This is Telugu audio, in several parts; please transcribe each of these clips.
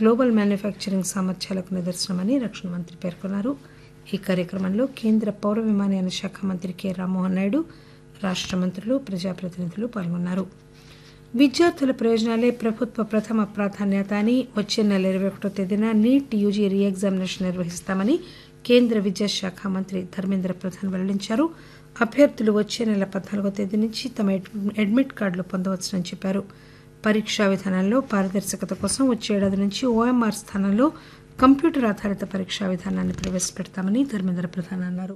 గ్లోబల్ మ్యానుఫ్యాక్చరింగ్ సామర్థ్యాలకు నిదర్శనమని రక్షణ మంత్రి పేర్కొన్నారు ఈ కార్యక్రమంలో కేంద్ర పౌర విమానయాన శాఖ మంత్రి కె రామ్మోహన్ నాయుడు రాష్ట మంత్రులు ప్రజాప్రతినిధులు పాల్గొన్నారు విద్యార్థుల ప్రయోజనాలే ప్రభుత్వ ప్రథమ ప్రాధాన్యత అని వచ్చే నెల ఇరవై ఒకటో తేదీన నీట్ యూజీ రీ ఎగ్జామినేషన్ నిర్వహిస్తామని కేంద్ర విద్యాశాఖ మంత్రి ధర్మేంద్ర ప్రధాన్ వెల్లడించారు అభ్యర్థులు వచ్చే నెల పద్నాలుగో తేదీ నుంచి తమ అడ్మిట్ కార్డులు పొందవచ్చునని చెప్పారు పరీక్షా విధానంలో పారదర్శకత కోసం వచ్చే ఏడాది నుంచి ఓఎంఆర్ స్థానంలో కంప్యూటర్ ఆధారిత పరీక్షా విధానాన్ని ప్రవేశపెడతామని ధర్మేంద్ర ప్రధాన్ అన్నారు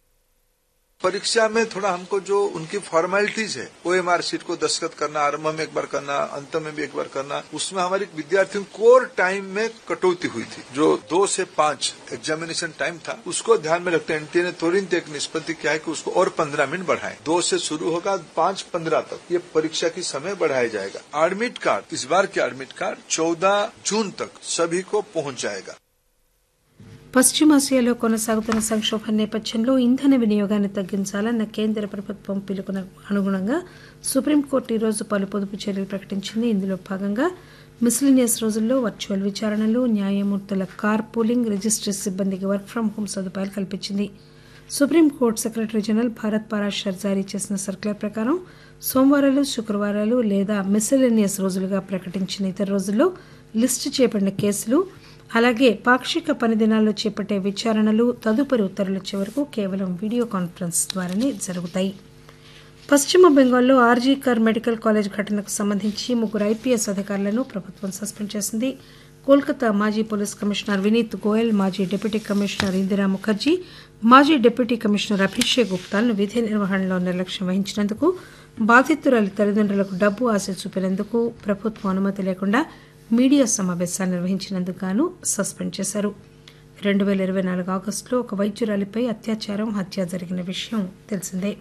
परीक्षा में थोड़ा हमको जो उनकी फॉर्मेलिटीज है ओ एम आर सीट को दस्तखत करना आरंभ में एक बार करना अंत में भी एक बार करना उसमें हमारे विद्यार्थियों कोर टाइम में कटौती हुई थी जो दो से पांच एग्जामिनेशन टाइम था उसको ध्यान में रखते एनटीए ने तुरंत एक निष्पत्ति किया है कि उसको और पंद्रह मिनट बढ़ाए दो से शुरू होगा पांच पंद्रह तक ये परीक्षा की समय बढ़ाया जाएगा एडमिट कार्ड इस बार के एडमिट कार्ड चौदह जून तक सभी को पहुंच जाएगा పశ్చిమాసియాలో కొనసాగుతున్న సంక్షోభం నేపథ్యంలో ఇంధన వినియోగాన్ని తగ్గించాలన్న కేంద్ర ప్రభుత్వం పిలుపున అనుగుణంగా సుప్రీంకోర్టు ఈరోజు పలు పొదుపు చర్యలు ప్రకటించింది ఇందులో భాగంగా మిస్లినియస్ రోజుల్లో వర్చువల్ విచారణలు న్యాయమూర్తుల కార్ పూలింగ్ రిజిస్ట్రీ సిబ్బందికి వర్క్ ఫ్రం హోం సదుపాయాలు కల్పించింది supreme court secretary general Bharat Parashar జారీ చేసిన సర్క్యులర్ ప్రకారం సోమవారాలు శుక్రవారాలు లేదా మిస్లినియస్ రోజులుగా ప్రకటించిన ఇతర రోజుల్లో లిస్టు చేయబడిన కేసులు అలాగే పాక్షిక పని దినాల్లో చేపట్టే విచారణలు తదుపరి ఉత్తర్వులు వచ్చే వరకు కేవలం వీడియో కాన్ఫరెన్స్ ద్వారానే జరుగుతాయి పశ్చిమ బెంగాల్లో ఆర్జీకర్ మెడికల్ కాలేజ్ ఘటనకు సంబంధించి ముగ్గురు ఐపీఎస్ అధికారులను ప్రభుత్వం సస్పెండ్ చేసింది కోల్కతా మాజీ పోలీస్ కమిషనర్ వినీత్ గోయల్ మాజీ డిప్యూటీ కమిషనర్ ఇందిరా ముఖర్జీ మాజీ డిప్యూటీ కమిషనర్ అభిషేక్ గుప్తాలను విధి నిర్వహణలో నిర్లక్ష్యం వహించినందుకు బాధితురాలి తల్లిదండ్రులకు డబ్బు ఆశ చూపినందుకు ప్రభుత్వం అనుమతి లేకుండా మీడియా సమావేశాలు నిర్వహించినందుకు గాను సస్పెండ్ చేశారు రెండు పేల ఇరవై నాలుగు ఆగస్టులో ఒక వైద్యురాలిపై అత్యాచారం హత్య జరిగిన విషయం తెలిసిందే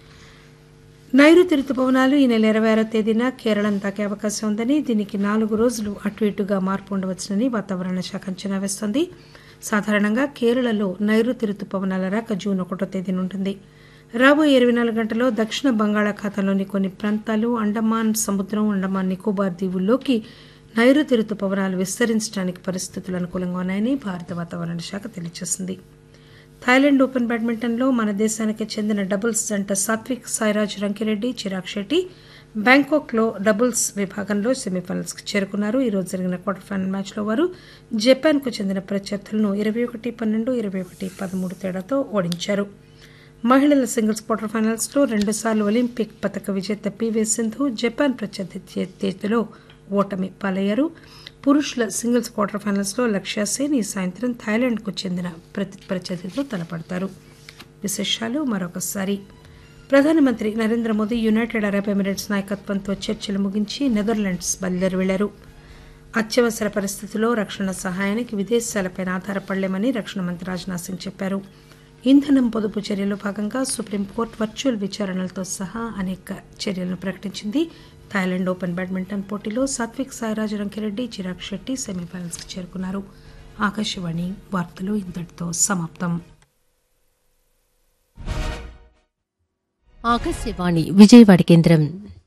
నైరుతి రుతుపవనాలు ఈ నెల ఇరవై ఆరో తేదీన కేరళం తాకే అవకాశం ఉందని దీనికి నాలుగు రోజులు అటు ఇటుగా మార్పు ఉండవచ్చునని వాతావరణ శాఖ అంచనా వేస్తోంది సాధారణంగా కేరళలో నైరుతి రుతుపవనాల రాక జూన్ ఒకటో తేదీన ఉంటుంది రాబోయే ఇరవై నాలుగు గంటల్లో దక్షిణ బంగాళాఖాతంలోని కొన్ని ప్రాంతాలు అండమాన్ సముద్రం అండమాన్ నికోబార్ దీవుల్లోకి నైరుతి రుతుపవనాలు విస్తరించడానికి పరిస్థితులు అనుకూలంగా ఉన్నాయని భారత వాతావరణ శాఖ తెలియజేసింది థాయిలాండ్ ఓపెన్ బ్యాడ్మింటన్లో మన దేశానికి చెందిన డబుల్స్ జంట సాత్విక్ సాయిరాజ్ రంకిరెడ్డి చిరాగ్ శెట్టి బ్యాంకాక్లో డబుల్స్ విభాగంలో సెమీఫైనల్స్కి చేరుకున్నారు ఈ రోజు జరిగిన క్వార్టర్ ఫైనల్ మ్యాచ్లో వారు జపాన్కు చెందిన ప్రత్యర్థులను ఇరవై ఒకటి పన్నెండు ఇరవై ఒకటి పదమూడు తేడాతో ఓడించారు మహిళల సింగిల్స్ క్వార్టర్ ఫైనల్స్లో రెండుసార్లు ఒలింపిక్ పథక విజేత పివి సింధు జపాన్ ప్రత్యర్థి చేతిలో ఓటమి పాలయ్యారు పురుషుల సింగిల్స్ క్వార్టర్ ఫైనల్స్లో లక్ష్య సేన్ ఈ సాయంత్రం థాయిలాండ్కు చెందిన ప్రతి ప్రత్యర్థితో తలపడతారు విశేషాలు మరొకసారి ప్రధానమంత్రి Narendra Modi United Arab Emirates నాయకత్వంతో చర్చలు ముగించి నెదర్లాండ్స్ బయలుదేరి వెళ్లారు అత్యవసర పరిస్థితుల్లో రక్షణ సహాయానికి విదేశాలపై ఆధారపడలేమని రక్షణ మంత్రి రాజ్నాథ్ సింగ్ చెప్పారు ఇంధనం పొదుపు చర్యలో భాగంగా సుప్రీంకోర్టు వర్చువల్ విచారణలతో సహా అనేక చర్యలను ప్రకటించింది థాయిలాండ్ ఓపెన్ బ్యాడ్మింటన్ పోటీలో సాత్విక్ సాయిరాజ్ రంకిరెడ్డి చిరాగ్ శెట్టి సెమీఫైనల్స్కి చేరుకున్నారు ఆకాశవాణి వార్తలు ఇంతటితో సమాప్తం ఆకాశవాణి విజయవాడ కేంద్రం